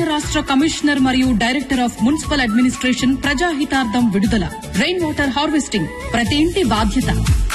తెలంగాణ రాష్ట్ర కమిషనర్ మరియు director of municipal administration ప్రజాహితార్థం విడుదల రెయిన్ వాటర్ హార్వెస్టింగ్ ప్రతి ఇంటి బాధ్యత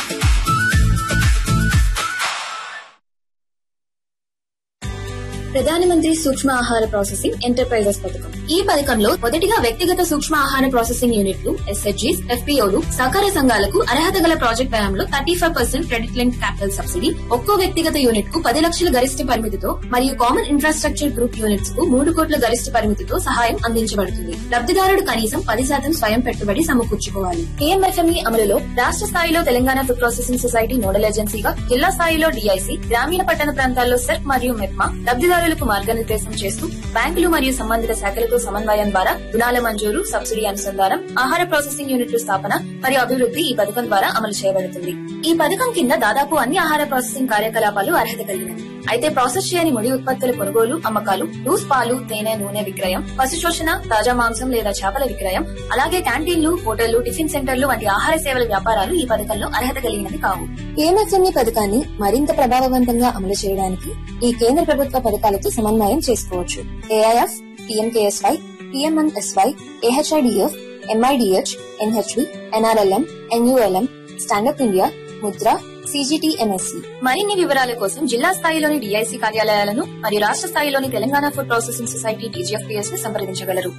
ప్రధానమంత్రి సూక్ష్మ ఆహార ప్రాసెసింగ్ ఎంటర్ప్రైజెస్ పథకం ఈ పథకంలో మొదటిగా వ్యక్తిగత సూక్ష్మ ఆహార ప్రాసెసింగ్ యూనిట్లు ఎస్హెచ్జీస్ ఎఫ్పీఓలు సహకార సంఘాలకు అర్హత గల ప్రాజెక్ట్ వ్యయంలో thirty five percent credit link capital subsidy ఒక్కో వ్యక్తిగత యూనిట్ కు పది లక్షల గరిష్ట పరిమితితో మరియు కామన్ ఇన్ఫ్రాస్ట్రక్చర్ గ్రూప్ యూనిట్స్ కు మూడు కోట్ల గరిష్ట పరిమితితో సహాయం అందించబడుతుంది లబ్దిదారుడు కనీసం పది శాతం స్వయం పెట్టుబడి సమకూర్చుకోవాలి కేఎంఎఫ్ఎంఈ అమలులో రాష్ట్ర స్థాయిలో Telangana food processing society nodal ఏజెన్సీగా జిల్లా స్థాయిలో డిఐసి గ్రామీణ పట్టణ ప్రాంతాల్లో సెర్క్ మరియు మెప్మా లబ్దిదారులకు మార్గనిర్దేశం చేస్తూ బ్యాంకులు మరియు సంబంధిత శాఖలతో సమన్వయం ద్వారా రుణాల మంజూరు సబ్సిడీ అనుసంధానం ఆహార ప్రాసెసింగ్ యూనిట్ల స్థాపన మరియు అభివృద్ధి ఈ పథకం ద్వారా అమలు చేయబడుతుంది ఈ పథకం కింద దాదాపు అన్ని ఆహార ప్రాసెసింగ్ కార్యకలాపాలు అర్హత కలిగినవి అయితే ప్రాసెస్ చేయని ముడి ఉత్పత్తుల కొనుగోలు అమ్మకాలు లూస్ పాలు తేనె నూనె విక్రయం పశు శోషణ తాజా మాంసం లేదా చేపల విక్రయం అలాగే క్యాంటీన్లు హోటళ్లు టిఫిన్ సెంటర్లు వంటి ఆహార సేవల వ్యాపారాలు ఈ పథకంలో అర్హత కలిగినవి కావు ఏఎంఎఫ్ఎంఈ పథకాన్ని మరింత ప్రభావవంతంగా అమలు చేయడానికి ఈ కేంద్ర ప్రభుత్వ పథకాలతో సమన్వయం చేసుకోవచ్చు AIF PMKSY PMNSY AHIDF MIDH NHV NRLM NULM stand up India Mudra CGTMSC మరిన్ని వివరాల కోసం జిల్లా స్థాయిలోని డిఐసి కార్యాలయాలను మరియు రాష్ట్ర స్థాయిలోని Telangana food processing society TGFPS ని సంప్రదించగలరు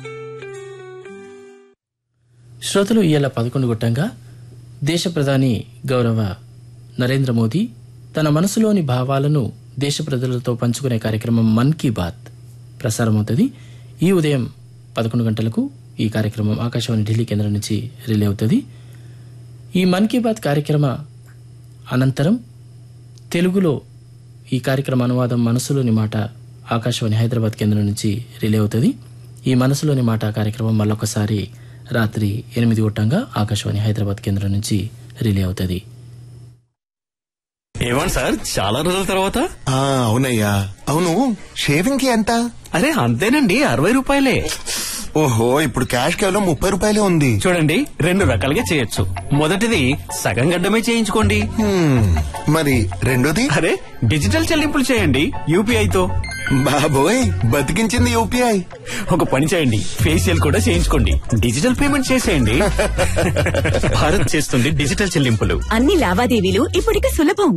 శ్రోతలు ఇయ్యాల పదకొండు గొట్టంగా దేశ ప్రధాని గౌరవ నరేంద్ర మోదీ తన మనసులోని భావాలను దేశ ప్రజలతో పంచుకునే కార్యక్రమం మన్ కీ బాత్ ప్రసారమవుతుంది ఈ ఉదయం పదకొండు గంటలకు ఈ కార్యక్రమం ఆకాశవాణి ఢిల్లీ కేంద్రం నుంచి రిలే అవుతుంది ఈ మన్ కీ బాత్ కార్యక్రమ అనంతరం తెలుగులో ఈ కార్యక్రమ అనువాదం మనసులోని మాట ఆకాశవాణి హైదరాబాద్ కేంద్రం నుంచి రిలే అవుతుంది ఈ మనసులోని మాట కార్యక్రమం మళ్ళొకసారి రాత్రి ఎనిమిది గొట్టంగా ఆకాశవాణి హైదరాబాద్ కేంద్రం నుంచి రిలే అవుతుంది ఏమన్ సార్ చాలా రోజుల తర్వాత ఆ అవునయ్యా అవును షేవింగ్ కి ఎంత అరే అంతేనండి అరవై రూపాయలే ఓహో ఇప్పుడు క్యాష్ కేవలం ముప్పై రూపాయలే ఉంది చూడండి రెండు రకాలుగా చేయొచ్చు మొదటిది సగం గడ్డమే చేయించుకోండి హ్మ్, మరి రెండోది అరే డిజిటల్ చెల్లింపులు చేయండి యూపీఐతో బాబోయ్ బతికించింది యూపీఐ ఒక పని చేయండి ఫేషియల్ కూడా చేయించుకోండి డిజిటల్ పేమెంట్ చేసేయండి భారత్ చేస్తుంది డిజిటల్ చెల్లింపులు అన్ని లావాదేవీలు ఇప్పటికి సులభం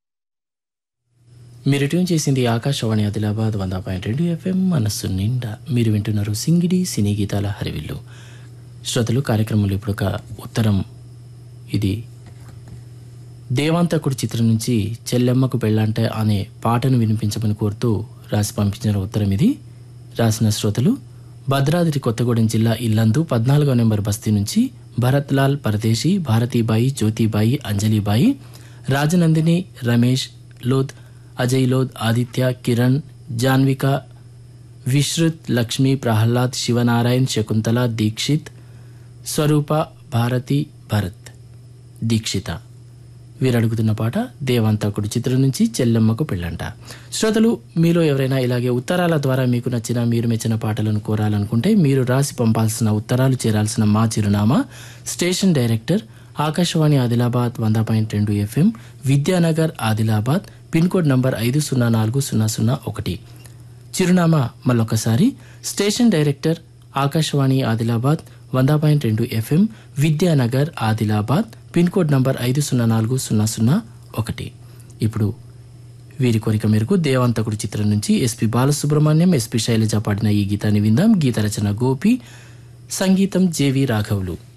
మీరు ట్యూన్ చేసింది ఆకాశవాణి ఆదిలాబాద్ వంద పాయింట్ రెండు ఎఫ్ఎం మనస్సు నిండా మీరు వింటున్నారు సింగిడి సినీ గీతాల హరివిల్లు శ్రోతలు కార్యక్రమంలో ఇప్పుడు ఒక ఉత్తరం ఇది దేవాంతకుడు చిత్రం నుంచి చెల్లెమ్మకు పెళ్ళంటే అనే పాటను వినిపించమని కోరుతూ రాసి పంపించిన ఉత్తరం ఇది రాసిన శ్రోతలు భద్రాద్రి కొత్తగూడెం జిల్లా ఇల్లందు పద్నాలుగో నెంబర్ బస్తీ నుంచి భరత్ లాల్ పరదేశి భారతీబాయి జ్యోతిబాయి అంజలిబాయి రాజనందిని రమేష్ లోద్ అజయ్ లోద్ ఆదిత్య కిరణ్ జాన్విక విశ్రుత్ లక్ష్మి ప్రహ్లాద్ శివనారాయణ్ శకుంతల దీక్షిత్ స్వరూప భారతి భరత్ దీక్షిత వీరు అడుగుతున్న పాట దేవంతకుడు చిత్రం నుంచి చెల్లెమ్మకు పెళ్ళంట శ్రోతలు మీలో ఎవరైనా ఇలాగే ఉత్తరాల ద్వారా మీకు నచ్చిన మీరు మెచ్చిన పాటలను కోరాలనుకుంటే మీరు రాసి పంపాల్సిన ఉత్తరాలు చేరాల్సిన మా చిరునామా స్టేషన్ డైరెక్టర్ ఆకాశవాణి ఆదిలాబాద్ వంద పాయింట్ రెండు FM Vidyanagar Adilabad pin code number ఐదు సున్నా నాలుగు సున్నా సున్నా ఒకటి చిరునామా మళ్ళొకసారి స్టేషన్ డైరెక్టర్ ఆకాశవాణి ఆదిలాబాద్ వంద పాయింట్ రెండు FM Vidyanagar Adilabad pin code number ఐదు సున్నా నాలుగు సున్నా సున్నా ఒకటి ఇప్పుడు వీరి కోరిక మేరకు దేవాంతకుడు చిత్రం నుంచి ఎస్పి బాలసుబ్రహ్మణ్యం ఎస్పి శైలజ పాడిన ఈ గీతాన్ని విందాం గీత రచన గోపి సంగీతం జేవి రాఘవులు